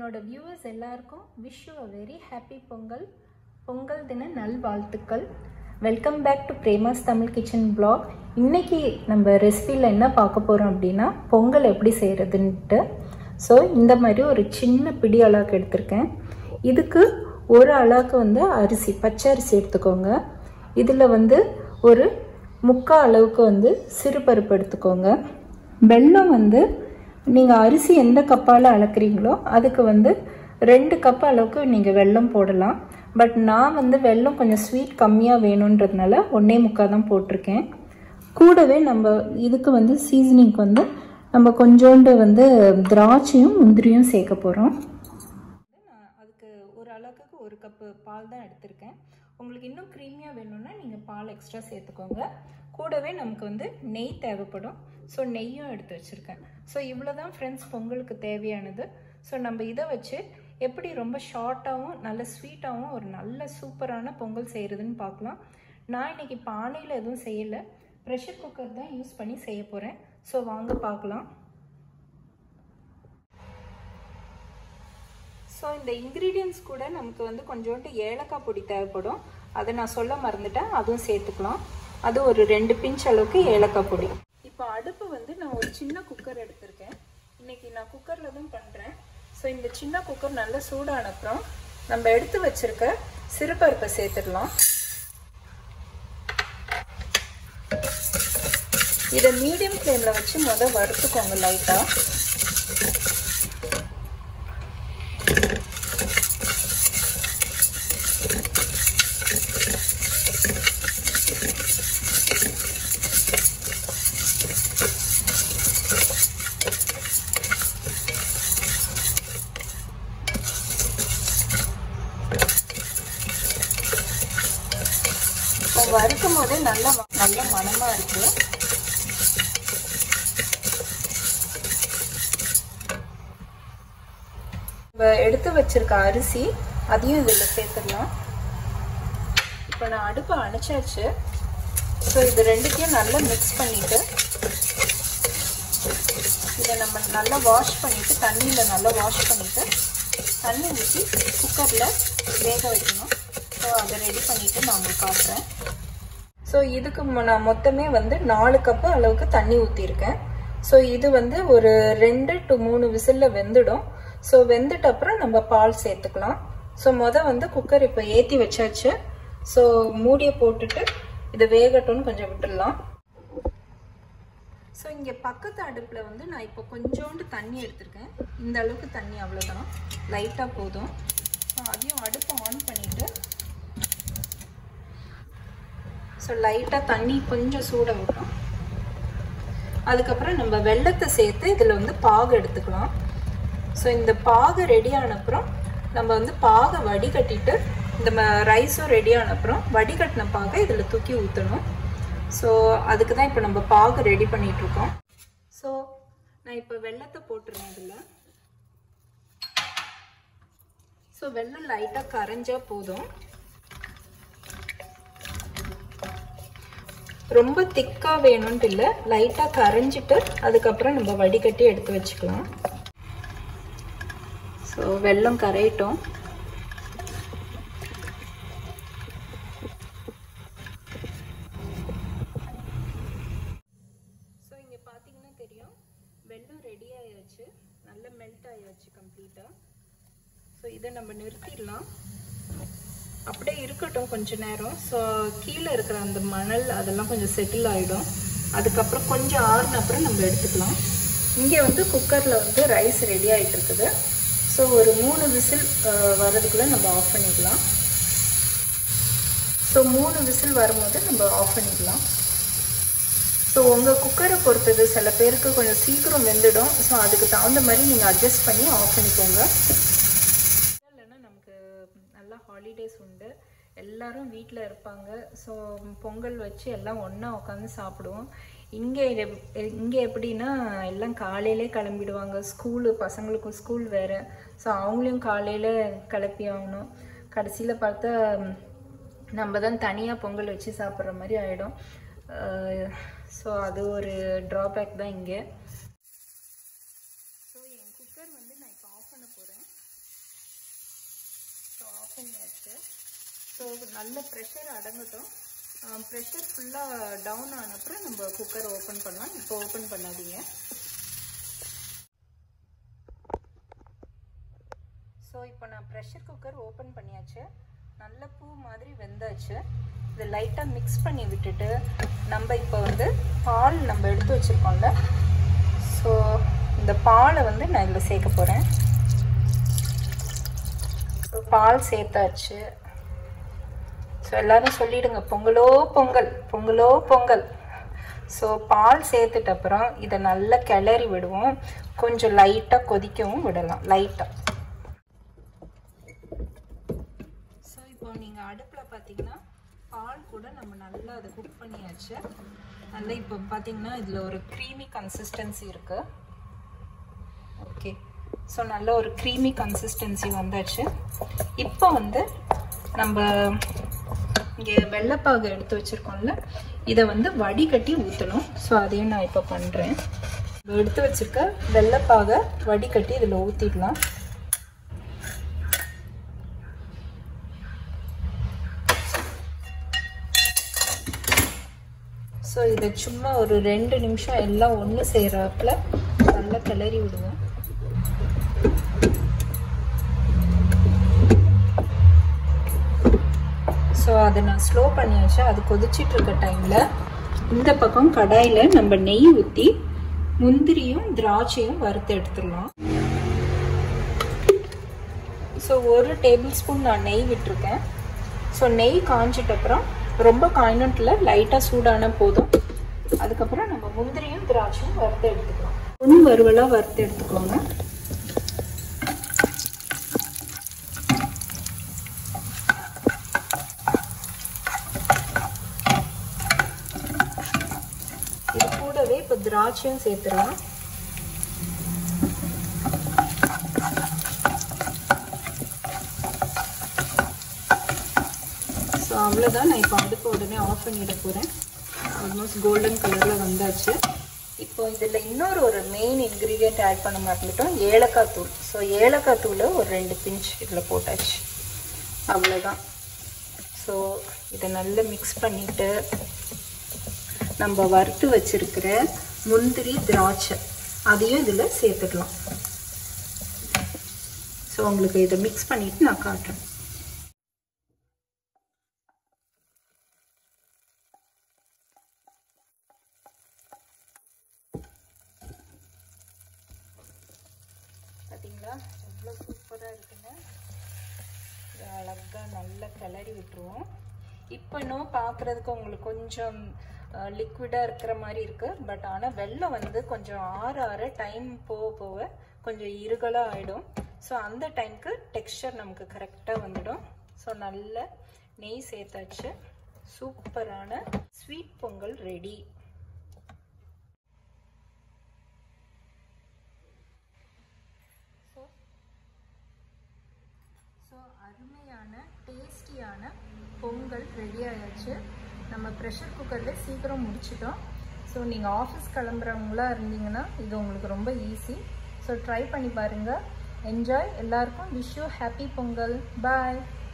என்னோட வியூவர்ஸ் எல்லாருக்கும் wish you a very happy Pongal Pongal தின நல்வாழ்த்துக்கள் welcome back to Prema's Tamil kitchen blog இன்னைக்கு நம்ம ரெசிபியில் என்ன பார்க்க போகிறோம் அப்படின்னா பொங்கல் எப்படி செய்கிறதுன்ட்டு ஸோ இந்த மாதிரி ஒரு சின்ன பிடி அளாக்கு எடுத்திருக்கேன் இதுக்கு ஒரு அளாக்கு வந்து அரிசி பச்சை அரிசி எடுத்துக்கோங்க இதில் வந்து ஒரு முக்கால் அளவுக்கு வந்து சிறுபருப்பு எடுத்துக்கோங்க வெல்லம் வந்து நீங்கள் அரிசி எந்த கப்பால் அளக்குறீங்களோ அதுக்கு வந்து ரெண்டு கப் அளவுக்கு நீங்கள் வெல்லம் போடலாம் பட் நான் வந்து வெல்லம் கொஞ்சம் ஸ்வீட் கம்மியாக வேணுன்றதுனால ஒன்றே முக்கால் தான் போட்டிருக்கேன் கூடவே நம்ம இதுக்கு வந்து சீசனிங்க்கு வந்து நம்ம கொஞ்சோண்டு வந்து திராட்சையும் முந்திரியும் சேர்க்க போகிறோம் அதுக்கு ஒரு அளவுக்கு ஒரு கப்பு பால் தான் எடுத்திருக்கேன் உங்களுக்கு இன்னும் க்ரீமியாக வேணும்னா நீங்கள் பால் எக்ஸ்ட்ரா சேர்த்துக்கோங்க கூடவே நமக்கு வந்து நெய் தேவைப்படும் ஸோ நெய்யும் எடுத்து வச்சுருக்கேன் ஸோ இவ்வளோ தான் ஃப்ரெண்ட்ஸ் பொங்கலுக்கு தேவையானது ஸோ நம்ம இதை வச்சு எப்படி ரொம்ப ஷார்ட்டாகவும் நல்ல ஸ்வீட்டாகவும் ஒரு நல்ல சூப்பரான பொங்கல் செய்கிறதுன்னு பார்க்கலாம் நான் இன்றைக்கி பானையில் எதுவும் செய்யலை ப்ரெஷர் குக்கர் தான் யூஸ் பண்ணி செய்ய போகிறேன் ஸோ வாங்க பார்க்கலாம் ஸோ இந்த இன்க்ரீடியன்ஸ் கூட நமக்கு வந்து கொஞ்சோண்டு ஏலக்காய் பொடி தேவைப்படும் அதை நான் சொல்ல மறந்துட்டேன் அதுவும் சேர்த்துக்கலாம் அது ஒரு ரெண்டு பிஞ்ச் அளவுக்கு ஏலக்காய் பொடி இப்போ அடுப்பு வந்து நான் ஒரு சின்ன குக்கர் எடுத்திருக்கேன் இன்னைக்கு நான் குக்கரில் தான் பண்ணுறேன் ஸோ இந்த சின்ன குக்கர் நல்லா சூடான அப்புறம் நம்ம எடுத்து வச்சிருக்க சிறுபருப்பை சேர்த்துடலாம் இதை மீடியம் ஃப்ளேமில் வச்சு மொதல் வறுத்துக்கோங்க லைட்டாக இப்போ வறுக்கும் போதே நல்ல நல்ல மனமாக இருக்கு இப்போ எடுத்து வச்சிருக்க அரிசி அதையும் இதில் சேர்த்துடலாம் இப்போ நான் அடுப்பை அணைச்சாச்சு ஸோ இது ரெண்டுத்தையும் நல்லா மிக்ஸ் பண்ணிவிட்டு இதை நம்ம நல்லா வாஷ் பண்ணிவிட்டு தண்ணியில் நல்லா வாஷ் பண்ணிவிட்டு தண்ணி ஊற்றி குக்கரில் வேக வைக்கணும் ஸோ அதை ரெடி பண்ணிவிட்டு நான் உங்களுக்கு காட்டுறேன் ஸோ இதுக்கு நான் மொத்தமே வந்து நாலு கப்பு அளவுக்கு தண்ணி ஊற்றிருக்கேன் ஸோ இது வந்து ஒரு ரெண்டு டு மூணு விசிலில் வெந்துடும் ஸோ வெந்துட்ட அப்புறம் நம்ம பால் சேர்த்துக்கலாம் ஸோ மொதல் வந்து குக்கர் இப்போ ஏற்றி வச்சாச்சு ஸோ மூடியை போட்டுட்டு இதை வேகட்டும்னு கொஞ்சம் விட்டுடலாம் ஸோ இங்கே பக்கத்து அடுப்பில் வந்து நான் இப்போ கொஞ்சோண்டு தண்ணி எடுத்திருக்கேன் இந்த அளவுக்கு தண்ணி அவ்வளோதான் லைட்டாக போதும் ஸோ அதையும் அடுப்பை ஆன் பண்ணிவிட்டு ஸோ லைட்டாக தண்ணி கொஞ்சம் சூட விட்டோம் அதுக்கப்புறம் நம்ம வெள்ளத்தை சேர்த்து இதில் வந்து பாகு எடுத்துக்கலாம் ஸோ இந்த பாகு ரெடி ஆன அப்புறம் நம்ம வந்து பாகை வடிகட்டிட்டு இந்த ரைஸும் ரெடி ஆன அப்புறம் வடிகட்டின பாகை இதில் தூக்கி ஊற்றணும் ஸோ அதுக்கு தான் இப்போ நம்ம பாகு ரெடி பண்ணிகிட்ருக்கோம் ஸோ நான் இப்போ வெள்ளத்தை போட்டுருவேன் இதில் ஸோ வெள்ளம் லைட்டாக கரைஞ்சா போதும் ரொம்ப திக்காக வேணும்ட்டு இல்லை லைட்டாக கரைஞ்சிட்டு அதுக்கப்புறம் நம்ம வடிகட்டி எடுத்து வச்சுக்கலாம் ஸோ வெள்ளம் கரையட்டும் ஸோ இங்கே பார்த்தீங்கன்னா தெரியும் வெள்ளம் ரெடி ஆயாச்சு நல்ல மெல்ட் ஆயாச்சு கம்ப்ளீட்டாக ஸோ இதை நம்ம நிறுத்திடலாம் அப்படியே இருக்கட்டும் கொஞ்ச நேரம் ஸோ கீழே இருக்கிற அந்த மணல் அதெல்லாம் கொஞ்சம் செட்டில் ஆகிடும் அதுக்கப்புறம் கொஞ்சம் ஆறுன அப்புறம் நம்ம எடுத்துக்கலாம் இங்கே வந்து குக்கரில் வந்து ரைஸ் ரெடி ஆகிட்டு இருக்குது ஸோ ஒரு மூணு விசில் வர்றதுக்குள்ளே நம்ம ஆஃப் பண்ணிக்கலாம் ஸோ மூணு விசில் வரும்போது நம்ம ஆஃப் பண்ணிக்கலாம் ஸோ உங்கள் குக்கரை பொறுத்தது சில பேருக்கு கொஞ்சம் சீக்கிரம் வெந்துடும் ஸோ அதுக்கு தகுந்த மாதிரி நீங்கள் அட்ஜஸ்ட் பண்ணி ஆஃப் பண்ணிக்கோங்க இல்லைன்னா நமக்கு நல்லா ஹாலிடேஸ் உண்டு எல்லாரும் வீட்டில் இருப்பாங்க ஸோ பொங்கல் வச்சு எல்லாம் ஒன்றா உட்காந்து சாப்பிடுவோம் இங்கே இங்கே எப்படின்னா எல்லாம் காலையிலே கிளம்பிடுவாங்க ஸ்கூலு பசங்களுக்கும் ஸ்கூல் வேறு ஸோ அவங்களையும் காலையில் கிளப்பி ஆகணும் கடைசியில் பார்த்தா நம்ம தான் தனியாக பொங்கல் வச்சு சாப்பிட்ற மாதிரி ஆகிடும் ஸோ அது ஒரு ட்ராபேக் தான் இங்கே ஸோ என் குக்கர் வந்து நான் இப்போ ஆஃப் பண்ண போகிறேன் ஸோ நல்ல ப்ரெஷர் அடங்கட்டும் ப்ரெஷர் ஃபுல்லாக டவுன் ஆன அப்புறம் நம்ம குக்கர் ஓப்பன் பண்ணலாம் இப்போ ஓப்பன் பண்ணாதீங்க ஸோ இப்போ நான் ப்ரெஷர் குக்கர் ஓப்பன் பண்ணியாச்சு நல்ல பூ மாதிரி வெந்தாச்சு இதை லைட்டாக மிக்ஸ் பண்ணி விட்டுட்டு நம்ம இப்போ வந்து பால் நம்ம எடுத்து வச்சுருக்கோம்ல ஸோ இந்த பாலை வந்து நான் இதில் சேர்க்க போகிறேன் ஸோ பால் சேர்த்தாச்சு ஸோ எல்லோரும் சொல்லிடுங்க பொங்கலோ பொங்கல் பொங்கலோ பொங்கல் ஸோ பால் சேர்த்துட்ட அப்புறம் இதை நல்லா கிளறி விடுவோம் கொஞ்சம் லைட்டாக கொதிக்கவும் விடலாம் லைட்டாக ஸோ இப்போ நீங்கள் அடுப்பில் பார்த்தீங்கன்னா பால் கூட நம்ம நல்லா அதை குக் பண்ணியாச்சு நல்லா இப்போ பார்த்தீங்கன்னா இதில் ஒரு க்ரீமி கன்சிஸ்டன்சி இருக்குது ஓகே ஸோ நல்ல ஒரு க்ரீமி கன்சிஸ்டன்சி வந்தாச்சு இப்போ வந்து நம்ம இங்கே வெள்ளைப்பாகு எடுத்து வச்சுருக்கோம்ல இதை வந்து வடிகட்டி ஊற்றணும் ஸோ அதையும் நான் இப்போ பண்ணுறேன் எடுத்து வச்சுருக்க வெள்ளைப்பாகை வடிகட்டி இதில் ஊற்றிடலாம் ஸோ இதை சும்மா ஒரு ரெண்டு நிமிஷம் எல்லாம் ஒன்று செய்கிறாப்புல நல்லா கிளறி விடுவோம் ஸோ அதை நான் ஸ்லோ பண்ணியாச்சு அது கொதிச்சிட்டு இருக்க டைமில் இந்த பக்கம் கடாயில் நம்ம நெய் ஊற்றி முந்திரியும் திராட்சையும் வறுத்து எடுத்துடலாம் ஸோ ஒரு டேபிள் ஸ்பூன் நான் நெய் விட்டுருக்கேன் ஸோ நெய் காஞ்சிட்ட அப்புறம் ரொம்ப காய்னட்டில் லைட்டாக சூடான போதும் அதுக்கப்புறம் நம்ம முந்திரியும் திராட்சையும் வறுத்து எடுத்துக்கலாம் பொன் வறுவலாக வறுத்து எடுத்துக்கோங்க இது கூடவே இப்போ திராட்சையும் சேர்த்துடலாம் ஸோ அவ்வளோதான் நான் இப்போ அடுப்பு உடனே ஆஃப் பண்ணிட போகிறேன் ஆல்மோஸ்ட் கோல்டன் கலரில் வந்தாச்சு இப்போ இதில் இன்னொரு ஒரு மெயின் இன்க்ரீடியண்ட் ஆட் பண்ண மாட்டோம் ஏலக்காய் தூள் ஸோ ஏலக்காய் தூள் ஒரு ரெண்டு பிஞ்ச் இதில் போட்டாச்சு அவ்வளோதான் ஸோ இதை நல்லா மிக்ஸ் பண்ணிவிட்டு நம்ம வறுத்து வச்சிருக்கிற முந்திரி திராட்சை அதையும் இதில் சேர்த்துக்கலாம் ஸோ உங்களுக்கு இதை மிக்ஸ் பண்ணிவிட்டு நான் காட்டுறேன் பார்த்தீங்களா எவ்வளோ சூப்பராக இருக்குங்க அழகாக நல்லா கிளறி விட்டுருவோம் இப்போ இன்னும் பார்க்குறதுக்கு உங்களுக்கு கொஞ்சம் லிக்விடாக இருக்கிற மாதிரி இருக்குது பட் ஆனால் வெள்ளம் வந்து கொஞ்சம் ஆற ஆற டைம் போக போக கொஞ்சம் இருகலாக ஆகிடும் ஸோ அந்த டைமுக்கு டெக்ஸ்டர் நமக்கு கரெக்டாக வந்துடும் ஸோ நல்ல நெய் சேர்த்தாச்சு சூப்பரான ஸ்வீட் பொங்கல் ரெடி ஸோ அருமையான டேஸ்டியான பொங்கல் ரெடி ஆயாச்சு நம்ம ப்ரெஷர் குக்கரில் சீக்கிரம் முடிச்சிட்டோம் ஸோ நீங்கள் ஆஃபீஸ் கிளம்புறவங்களா இருந்தீங்கன்னா இது உங்களுக்கு ரொம்ப ஈஸி ஸோ ட்ரை பண்ணி பாருங்கள் என்ஜாய் எல்லாருக்கும் wish you happy Pongal bye